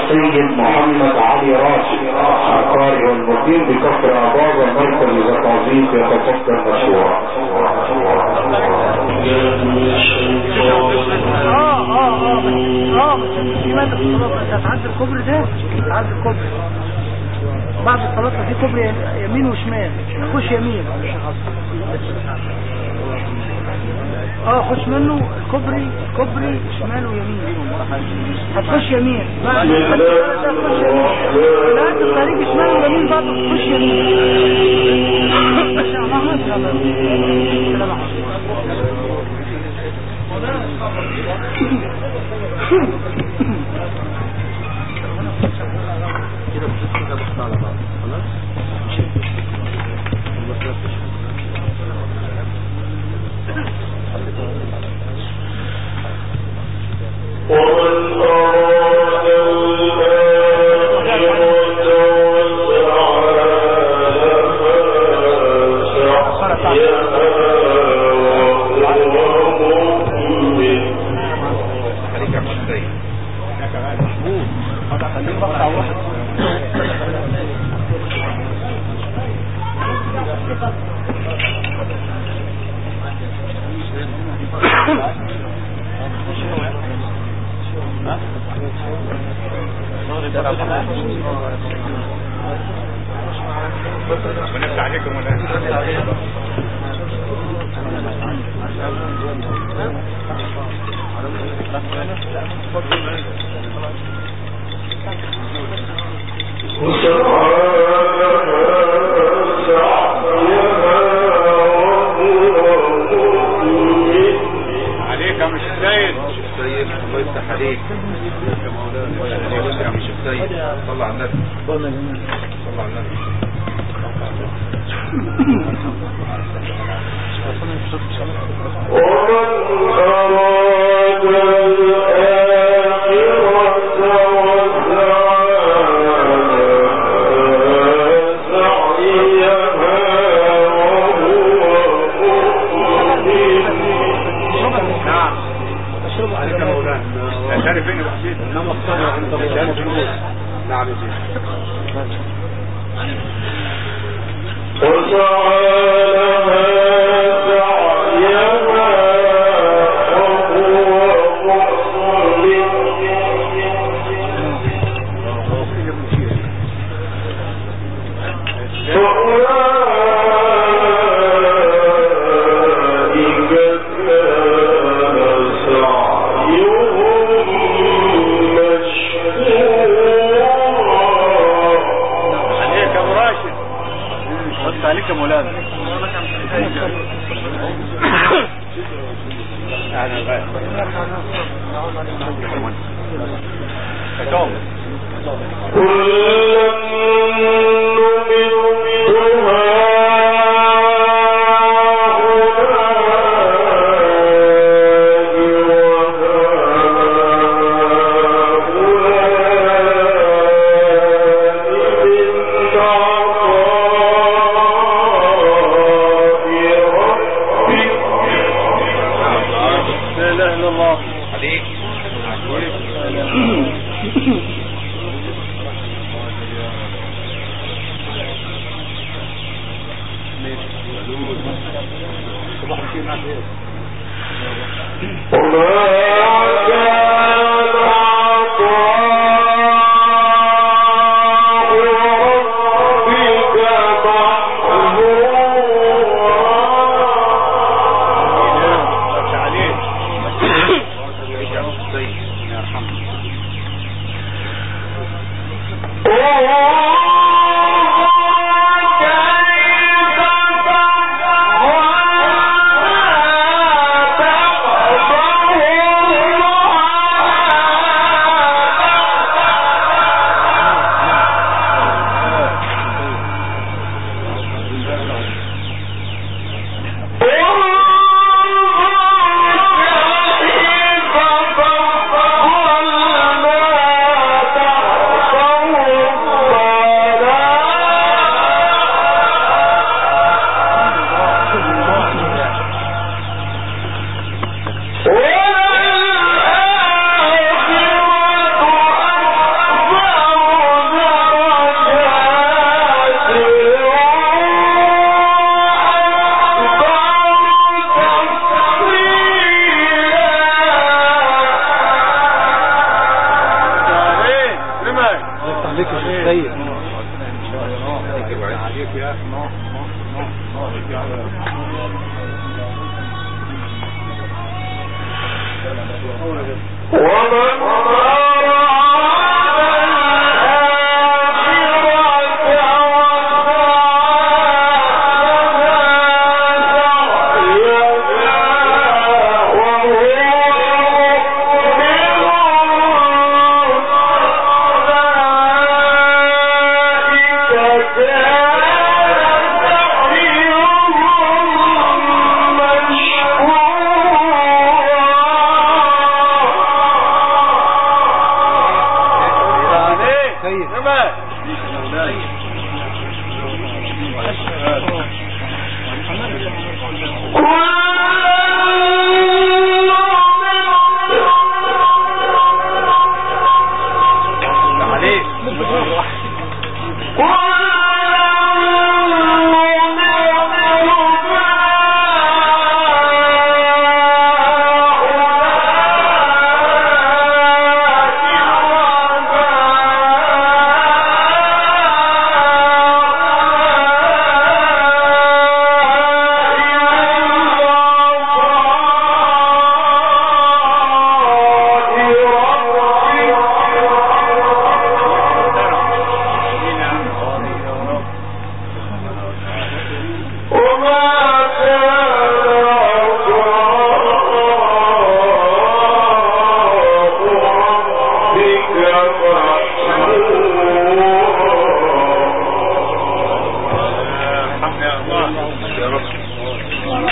السيد محمد علي راشد القارئ والمدير بكفر اباظة مركز التعظيم يتفضل مشروع اه اه اه بس اه بس في مادة في الصلاة انت هتعدي الكوبري ده هتعدي الكوبري بعد الصلاة في كوبري يمين وشمال خش يمين اه خش منه الكوبري كوبري شمال ويمين هتخش يمين بعد الصلاة ده تخش يمين بعد الطريق شمال ويمين برضه تخش يمين السلام عليكم السلام عليكم ومن أراد الآخرة وسعى سعيها وهو مؤمن ونفتح عليكم ولا عليك يا مش السيد السيد الله يفتح عليك يا مولانا يا مش السيد صلى على النبي صلى على النبي ومن أراد الآخرة وسعى سعيها وهو مؤمن نعم عليك يا مولانا لا تعرف فين يا حسين انما الصبر عند الله نعم يا سيدي وسعى لها سعيها وهو محسن فأولئك كان سعيهم مشكورا عليك يا ابو راشد بص عليك يا مولانا انا بقى يا توم كلا نمد لا اله الا الله عليك عليك يا شيخ سيد عليك يا ومن سيد عليك يا الله يا رب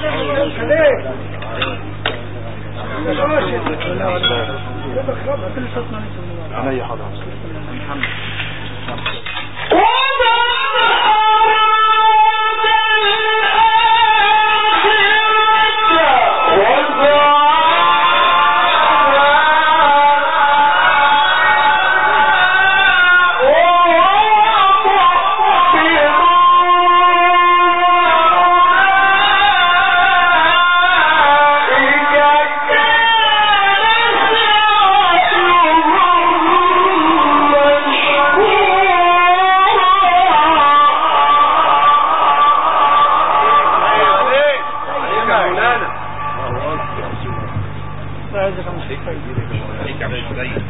علي حضرتك عليك عليك يا مولانا عليك يا عم سيد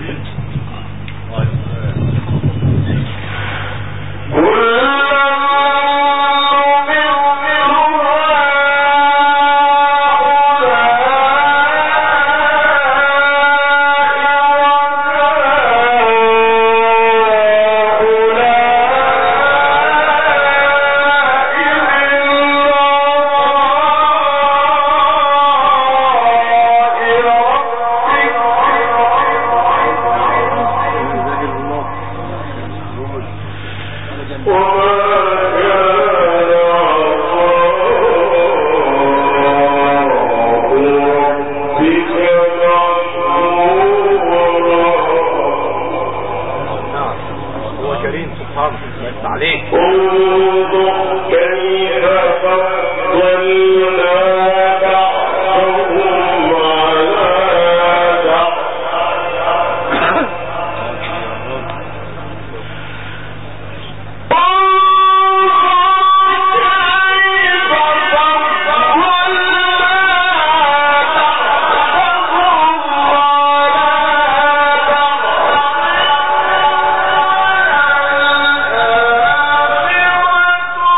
نعم هو كريم سبحانه بس عليك انظر كيف فضلنا بعضهم على بعض وَمَا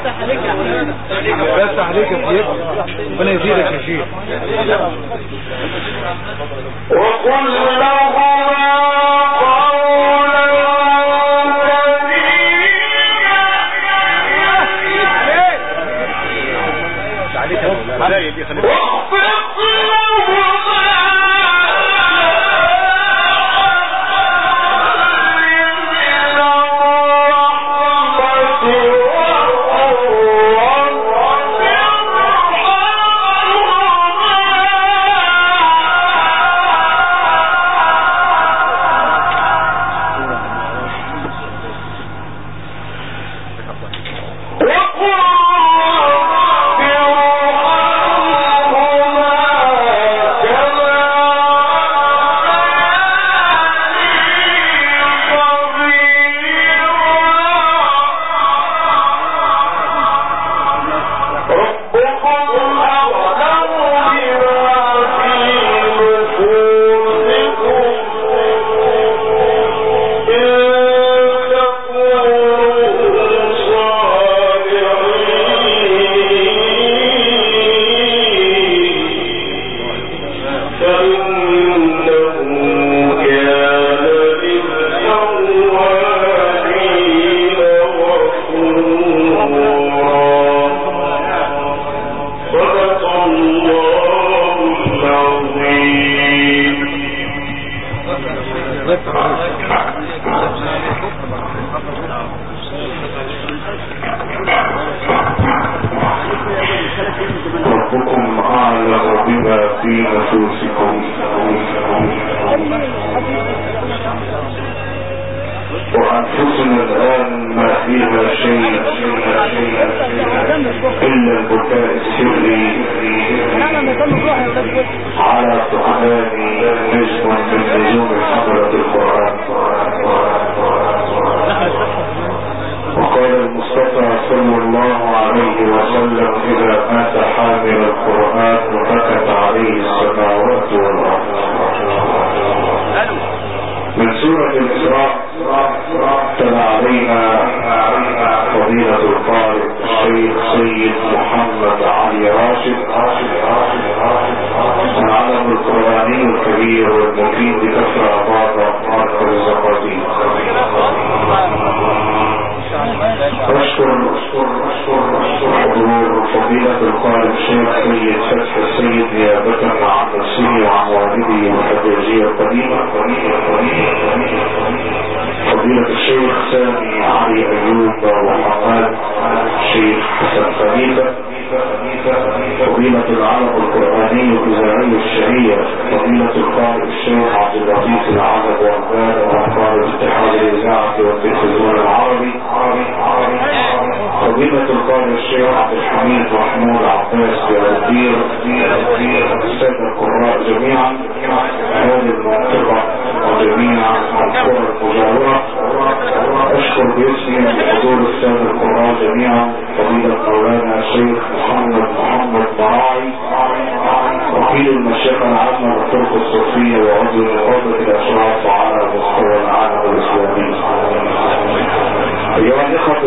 بس عليك يا سيدي ربنا يزيدك يا شيخ وقل لهما قولا عليك يا مولانا دي خليك واخفض ربكم أعلم بما في نفوسكم إن تكونوا صالحين فإنه كان للأوابين غفورا صدق الله العظيم ربكم أعلم بما في نفوسكم وأنفسنا الآن ما فيها شيء إلا البكاء السري على فقدان نجم من نجوم حضرة القرآن وقال المصطفى صلى الله عليه وسلم إذا مات حامل القرآن وبكت عليه السماوات والأرض من سورة الإسراء تلا علينا فضيلة القارئ الشيخ سيد محمد علي راشد العلم القرآني الكبير والمفيد بكثرة أباضة مركز الزقازيق أشكر حضور فضيلة القارئ الشيخ سيد فتح السيد نيابة عن نفسه وعن والده والحجاجية القديمة فضيلة الشيخ سامي علي أيوب وحماد الشيخ حسن خليفة فضيلة العرب القرآني الإذاعي الشهير فضيلة القارئ الشيخ عبد اللطيف العرب وعباد وقارئ اتحاد الإذاعة والتلفزيون العربي فضيلة القارئ الشيخ عبد الحميد محمود عباس بيرتير السادة القراء جميعا أهل المنطقة وجميع القرى المجاورة أشكر باسمي حضور السادة القراء جميعا فضيلة مولانا الشيخ محمد محمد براعي وكيل المشيخة العامة بالطرق الصوفية وعضو نقابة الأشراف على مستوى العالم الإسلامي أيها الإخوة